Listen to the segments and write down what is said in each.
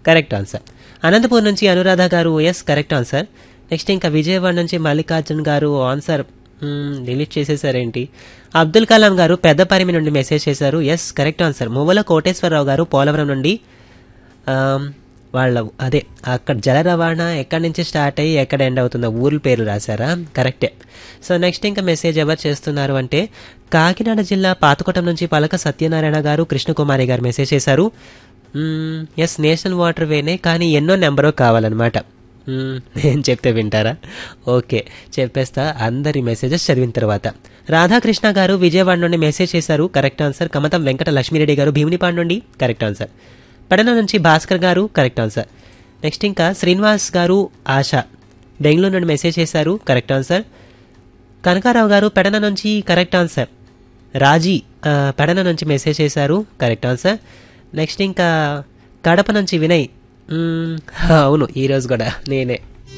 correct answer Anantapur నుంచి అనురాధ గారు yes correct answer next ఇంకా విజయవాడ నుంచి మల్లికార్జున్ గారు ఆన్సర్ డిలీట్ చేసేసారేంటి అబ్దుల్ కలాం గారు పెద్దపరిమి నుండి మెసేజ్ చేశారు ఎస్ కరెక్ట్ ఆన్సర్ మువ్వల కోటేశ్వరరావు గారు పోలవరం నుండి ఆమ్, వాళ్ళ అదే అక్కడ జల రవాణా ఎక్కడి నుంచి స్టార్ట్ అయ్యి ఎక్కడ ఎండ్ అవుతుందో ఊర్ల పేర్లు రాశారా కరెక్టే సో నెక్స్ట్ ఇంకా మెసేజ్ ఎవరు చేస్తున్నారు అంటే కాకినాడ జిల్లా పాతకోటం నుంచి పలక సత్యనారాయణ గారు కృష్ణకుమారి గారు మెసేజ్ చేశారు ఎస్ నేషనల్ వాటర్ వేనే కానీ ఎన్నో నెంబరో కావాలన్నమాట మ్మ్, నేను చెప్తే వింటారా ఓకే చెప్పేస్తా అందరి మెసేజెస్ చదివిన తర్వాత రాధాకృష్ణ గారు విజయవాడ నుండి మెసేజ్ చేశారు కరెక్ట్ ఆన్సర్ కమతం వెంకట లక్ష్మీరెడ్డి గారు భీమునిపాడు నుండి కరెక్ట్ ఆన్సర్ పెడన నుంచి భాస్కర్ గారు కరెక్ట్ ఆన్సర్ నెక్స్ట్ ఇంకా శ్రీనివాస్ గారు ఆశ బెంగళూరు నుండి మెసేజ్ చేశారు కరెక్ట్ ఆన్సర్ కనకారావు గారు పెడన నుంచి కరెక్ట్ ఆన్సర్ రాజీ ఆ, పెడన నుంచి మెసేజ్ చేశారు కరెక్ట్ ఆన్సర్ నెక్స్ట్ ఇంకా కడప నుంచి వినయ్ మ్మ్, అవును ఈరోజు కూడా నేనే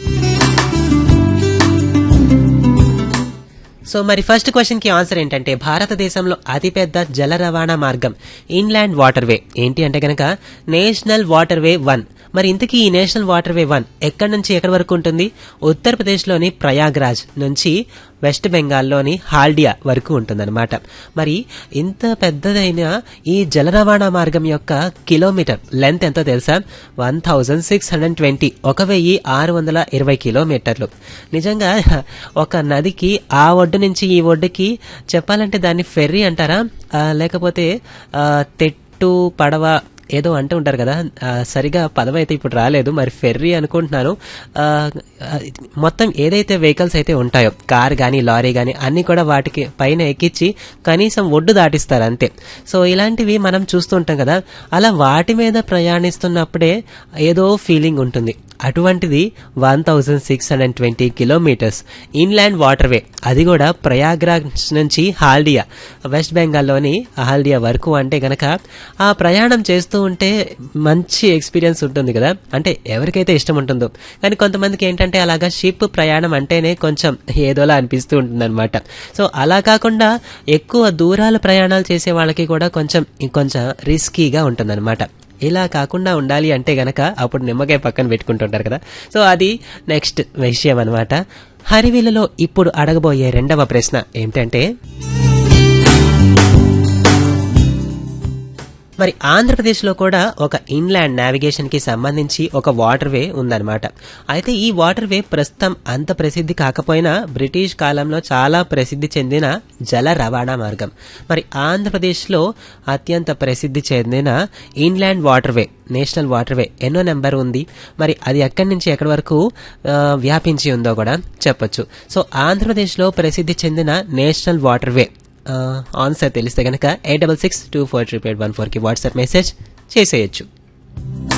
సో మరి ఫస్ట్ క్వశ్చన్ కి ఆన్సర్ ఏంటంటే భారతదేశంలో అతిపెద్ద జల రవాణా మార్గం ఇన్లాండ్ వాటర్ వే ఏంటి అంటే గనక నేషనల్ వాటర్ వే వన్ మరి ఇంతకీ ఈ నేషనల్ వాటర్ వే వన్ ఎక్కడి నుంచి ఎక్కడి వరకు ఉంటుంది ఉత్తరప్రదేశ్లోని ప్రయాగ్రాజ్ నుంచి వెస్ట్ బెంగాల్లోని హాల్డియా వరకు ఉంటుందన్నమాట మరి ఇంత పెద్దదైన ఈ జల రవాణా మార్గం యొక్క కిలోమీటర్ లెంత్ ఎంతో తెలుసా one thousand six hundred twenty ఒక వెయ్యి ఆరు వందల ఇరవై కిలోమీటర్లు నిజంగా ఒక నదికి ఆ ఒడ్డు నుంచి ఈ ఒడ్డుకి చెప్పాలంటే దాన్ని ఫెర్రీ అంటారా ఆ, లేకపోతే ఆ, తెట్టు పడవ ఏదో అంటూ ఉంటారు కదా ఆ, సరిగా పదం అయితే ఇప్పుడు రాలేదు మరి ఫెర్రీ అనుకుంటున్నాను ఆ, ఆ, మొత్తం ఏదైతే వెహికల్స్ అయితే ఉంటాయో కార్ కానీ లారీ కానీ అన్ని కూడా వాటికి పైన ఎక్కించి కనీసం ఒడ్డు దాటిస్తారు అంతే సో ఇలాంటివి మనం చూస్తుంటాం కదా అలా వాటి మీద ప్రయాణిస్తున్నప్పుడే ఏదో ఫీలింగ్ ఉంటుంది అటువంటిది one thousand six hundred twenty kilometres inland waterway అది కూడా ప్రయాగ్రాజ్ నుంచి హాల్డియా వెస్ట్ బెంగాల్లోని హాల్డియా వరకు అంటే గనక ఆ ప్రయాణం చేస్తూ ఉంటే మంచి ఎక్స్పీరియన్స్ ఉంటుంది కదా అంటే ఎవరికైతే ఇష్టం ఉంటుందో కానీ కొంతమందికి ఏంటంటే అలాగా షిప్ ప్రయాణం అంటేనే కొంచెం ఏదోలా అనిపిస్తూ ఉంటుంది సో అలా కాకుండా ఎక్కువ దూరాల ప్రయాణాలు చేసే వాళ్ళకి కూడా కొంచెం ఇంకొంచెం రిస్కీగా ఉంటుందన్నమాట ఇలా కాకుండా ఉండాలి అంటే గనక అప్పుడు నిమ్మకాయ పక్కన పెట్టుకుంటుంటారు కదా సో అది నెక్స్ట్ విషయం అనమాట హరివిల్లులో ఇప్పుడు అడగబోయే రెండవ ప్రశ్న ఏంటంటే మరి ఆంధ్రప్రదేశ్లో కూడా ఒక ఇన్లాండ్ నావిగేషన్కి సంబంధించి ఒక వాటర్ వే ఉందన్నమాట అయితే ఈ వాటర్ వే ప్రస్తుతం అంత ప్రసిద్ధి కాకపోయినా బ్రిటిష్ కాలంలో చాలా ప్రసిద్ధి చెందిన జల రవాణా మార్గం మరి ఆంధ్రప్రదేశ్లో అత్యంత ప్రసిద్ధి చెందిన inland waterway national waterway ఎన్నో నెంబర్ ఉంది మరి అది ఎక్కడి నుంచి ఎక్కడి వరకు ఆ, వ్యాపించి ఉందో కూడా చెప్పొచ్చు సో ఆంధ్రప్రదేశ్లో ప్రసిద్ధి చెందిన నేషనల్ వాటర్ వే ఆన్సర్ తెలిస్తే కనుక eight double six two four triple eight one ఫోర్కి వాట్సాప్ మెసేజ్ చేసేయచ్చు